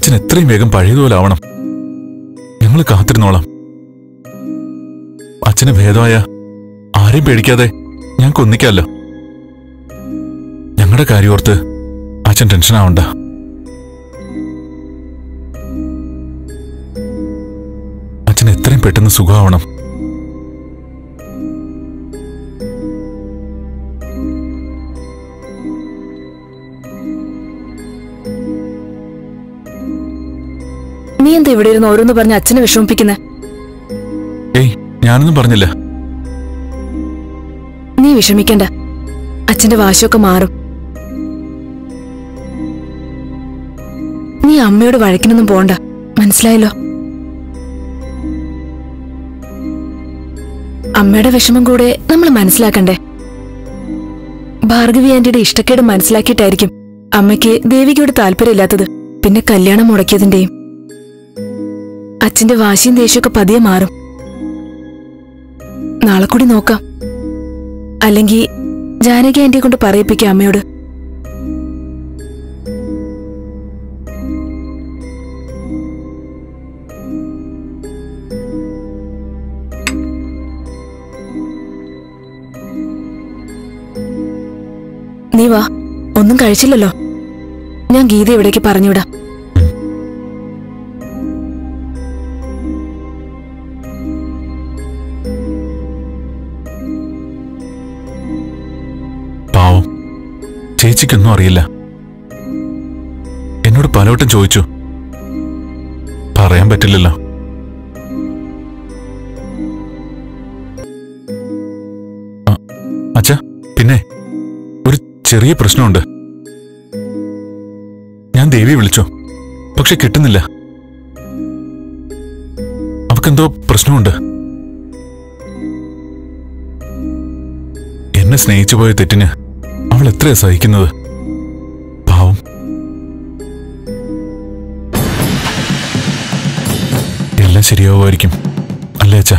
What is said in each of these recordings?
അച്ഛൻ എത്രയും വേഗം പഴയതുപോലെ ആവണം ഞങ്ങൾ കാത്തിരുന്നോളാം അച്ഛന് ഭേദമായ ആരെയും പേടിക്കാതെ ഞങ്ങൾക്ക് ഒന്നിക്കാമല്ലോ ഞങ്ങളുടെ കാര്യോർത്ത് അച്ഛൻ ടെൻഷൻ ആവണ്ട അച്ഛൻ എത്രയും പെട്ടെന്ന് സുഖമാവണം നീ എന്താ ഇവിടെ ഇരുന്ന് ഓരോന്ന് പറഞ്ഞ് അച്ഛനെ വിഷമിപ്പിക്കുന്നെ ഏയ് ഞാനൊന്നും പറഞ്ഞില്ല നീ വിഷമിക്കണ്ട അച്ഛന്റെ വാശിയൊക്കെ മാറും നീ അമ്മയോട് വഴക്കിനൊന്നും പോണ്ട മനസ്സിലായല്ലോ അമ്മയുടെ വിഷമം കൂടെ നമ്മൾ മനസ്സിലാക്കണ്ടേ ഭാർഗവി ആന്റിയുടെ ഇഷ്ടക്കേട് മനസ്സിലാക്കിയിട്ടായിരിക്കും അമ്മയ്ക്ക് ദേവികയോട് താല്പര്യമില്ലാത്തത് പിന്നെ കല്യാണം മുടക്കിയതിന്റെയും അച്ഛന്റെ വാശിയും ദേഷ്യമൊക്കെ പതിയെ മാറും നാളെ കൂടി നോക്കാം അല്ലെങ്കിൽ ജാനകി ആന്റിയെ കൊണ്ട് പറയിപ്പിക്കാം അമ്മയോട് നീ വാ ഒന്നും കഴിച്ചില്ലല്ലോ ഞാൻ ഗീത ഇവിടേക്ക് പറഞ്ഞുവിടാം പാവം ചേച്ചിക്കൊന്നും അറിയില്ല എന്നോട് പലവട്ടം ചോദിച്ചു പറയാൻ പറ്റില്ലല്ലോ ആ, അച്ഛാ പിന്നെ ഒരു ചെറിയ പ്രശ്നമുണ്ട് ഞാൻ ദേവിയെ വിളിച്ചു പക്ഷെ കിട്ടുന്നില്ല അവക്കെന്തോ പ്രശ്നമുണ്ട് എന്നെ സ്നേഹിച്ചു പോയ തെറ്റിന് അവൾ എത്രയാ സഹിക്കുന്നത് പാവം എല്ലാം ശരിയാവുമായിരിക്കും അല്ലേ അച്ഛാ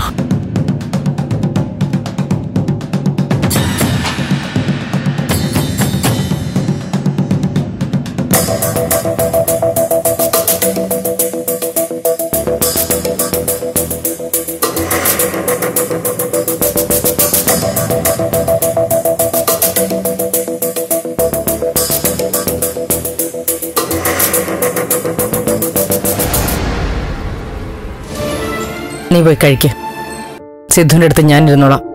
നീ പോയി കഴിക്ക് സിദ്ധുവിന്റെ അടുത്ത് ഞാൻ ഇരുന്നോളാം